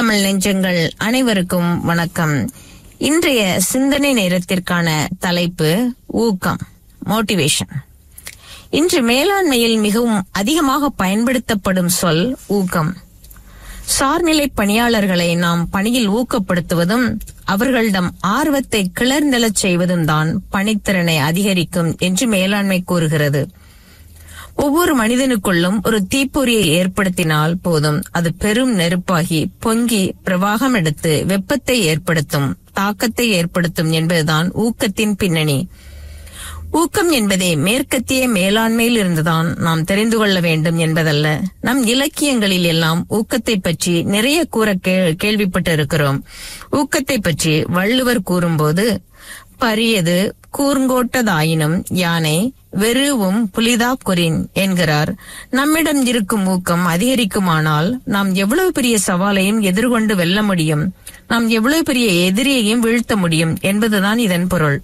தமிழ் நெஞ்சங்கள் அனைவருக்கும் வணக்கம் இன்றைய சிந்தனை நேரத்திற்கான தலைப்பு ஊக்கம் மோட்டிவேஷன் இன்று மேலாண்மையில் மிகவும் அதிகமாக பயன்படுத்தப்படும் சொல் ஊக்கம் சார்நிலை பணியாளர்களை நாம் பணியில் ஊக்கப்படுத்துவதும் அவர்களிடம் ஆர்வத்தை கிளர்ந்தெழச் செய்வதும் தான் பணித்திறனை அதிகரிக்கும் என்று மேலாண்மை கூறுகிறது ஒவ்வொரு மனிதனுக்குள்ளும் ஒரு தீப்பொறியை ஏற்படுத்தினால் போதும் அது பெரும் நெருப்பாகி பொங்கி பிரவாகம் எடுத்து வெப்பத்தை ஏற்படுத்தும் தாக்கத்தை ஏற்படுத்தும் என்பதுதான் ஊக்கத்தின் பின்னணி ஊக்கம் என்பதே மேற்கத்திய மேலாண்மையில் இருந்துதான் நாம் தெரிந்து கொள்ள வேண்டும் என்பதல்ல நம் இலக்கியங்களில் எல்லாம் ஊக்கத்தை பற்றி நிறைய கூற கே- கேள்விப்பட்டிருக்கிறோம் ஊக்கத்தை பற்றி வள்ளுவர் கூறும்போது பரியது கூர்ங்கோட்டதாயினும் யானை வெறுவும் புலிதா கொரின் என்கிறார் நம்மிடம் இருக்கும் ஊக்கம் அதிகரிக்குமானால் நாம் எவ்வளவு பெரிய சவாலையும் எதிர்கொண்டு வெல்ல முடியும் நாம் எவ்வளவு பெரிய எதிரியையும் வீழ்த்த முடியும் என்பதுதான் இதன் பொருள்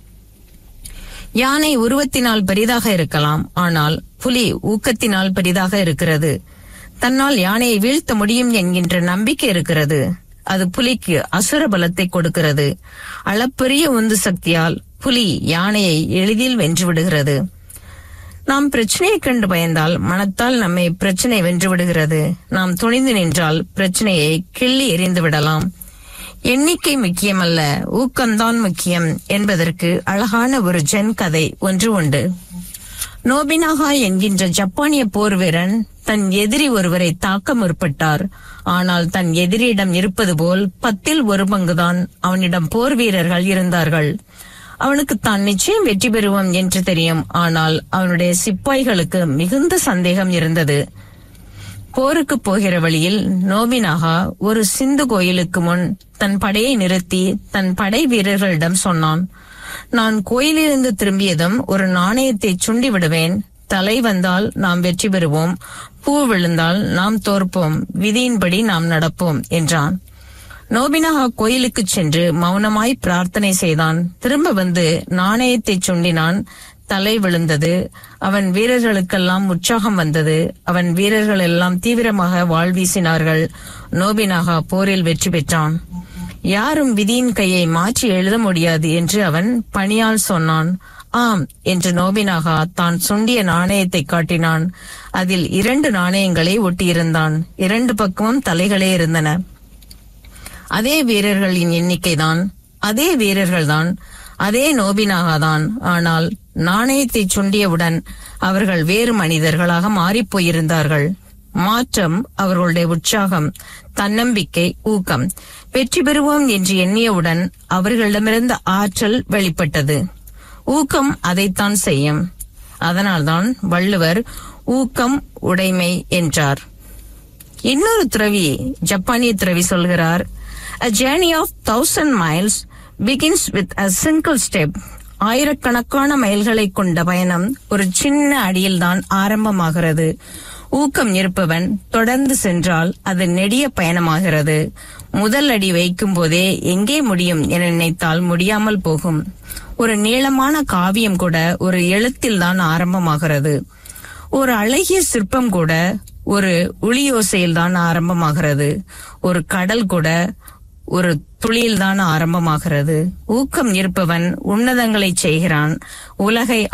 யானை உருவத்தினால் பெரிதாக இருக்கலாம் ஆனால் புலி ஊக்கத்தினால் பெரிதாக இருக்கிறது தன்னால் யானையை வீழ்த்த முடியும் என்கின்ற நம்பிக்கை இருக்கிறது அது புலிக்கு அசுர பலத்தை கொடுக்கிறது அளப்பெரிய உந்து சக்தியால் புலி யானையை எளிதில் வென்று விடுகிறது நாம் பிரச்சனையை கண்டு பயந்தால் மனத்தால் நம்மை பிரச்சனை வென்று விடுகிறது நாம் துணிந்து நின்றால் பிரச்சனையை கிள்ளி எறிந்து விடலாம் எண்ணிக்கை முக்கியமல்ல ஊக்கம்தான் முக்கியம் என்பதற்கு அழகான ஒரு ஜென் கதை ஒன்று உண்டு நோபினாகா என்கின்ற ஜப்பானிய போர் வீரன் தன் எதிரி ஒருவரை தாக்க முற்பட்டார் ஆனால் தன் எதிரியிடம் இருப்பது போல் பத்தில் ஒரு பங்குதான் அவனிடம் போர் வீரர்கள் இருந்தார்கள் அவனுக்கு தான் நிச்சயம் வெற்றி பெறுவோம் என்று தெரியும் ஆனால் அவனுடைய சிப்பாய்களுக்கு மிகுந்த சந்தேகம் இருந்தது போருக்கு போகிற வழியில் நோபினாகா ஒரு சிந்து கோயிலுக்கு முன் தன் படையை நிறுத்தி தன் படை வீரர்களிடம் சொன்னான் நான் கோயிலிருந்து திரும்பியதும் ஒரு நாணயத்தை சுண்டி விடுவேன் தலை வந்தால் நாம் வெற்றி பெறுவோம் பூ விழுந்தால் நாம் தோற்போம் விதியின்படி நாம் நடப்போம் என்றான் நோபினாகா கோயிலுக்கு சென்று மௌனமாய் பிரார்த்தனை செய்தான் திரும்ப வந்து நாணயத்தை சுண்டினான் தலை விழுந்தது அவன் வீரர்களுக்கெல்லாம் உற்சாகம் வந்தது அவன் வீரர்கள் எல்லாம் தீவிரமாக வாழ் வீசினார்கள் நோபினாகா போரில் வெற்றி பெற்றான் யாரும் விதியின் கையை மாற்றி எழுத முடியாது என்று அவன் பணியால் சொன்னான் ஆம் என்று நோபினாகா தான் சுண்டிய நாணயத்தை காட்டினான் அதில் இரண்டு நாணயங்களை ஒட்டியிருந்தான் இரண்டு பக்கமும் தலைகளே இருந்தன அதே வீரர்களின் எண்ணிக்கைதான் அதே வீரர்கள்தான் அதே நோபினாகத்தான் ஆனால் நாணயத்தை சுண்டியவுடன் அவர்கள் வேறு மனிதர்களாக மாறிப் போயிருந்தார்கள் மாற்றம் அவர்களுடைய உற்சாகம் தன்னம்பிக்கை ஊக்கம் வெற்றி பெறுவோம் என்று எண்ணியவுடன் அவர்களிடமிருந்த ஆற்றல் வெளிப்பட்டது ஊக்கம் அதைத்தான் செய்யும் அதனால்தான் வள்ளுவர் ஊக்கம் உடைமை என்றார் இன்னொரு துறவி ஜப்பானிய துறவி சொல்கிறார் A journey of thousand miles begins with a single step. ஆயிரக்கணக்கான மைல்களை கொண்ட பயணம் ஒரு சின்ன அடியில்தான் ஆரம்பமாகிறது ஊக்கம் இருப்பவன் தொடர்ந்து சென்றால் அது நெடிய பயணமாகிறது முதல் அடி வைக்கும் போதே எங்கே முடியும் என நினைத்தால் முடியாமல் போகும் ஒரு நீளமான காவியம் கூட ஒரு எழுத்தில்தான் ஆரம்பமாகிறது ஒரு அழகிய சிற்பம் கூட ஒரு ஒளியோசையில்தான் ஆரம்பமாகிறது ஒரு கடல் கூட ஒரு துளியில்தான் ஆரம்பமாகிறது ஊக்கம் இருப்பவன் உன்னதங்களை செய்கிறான் உலகை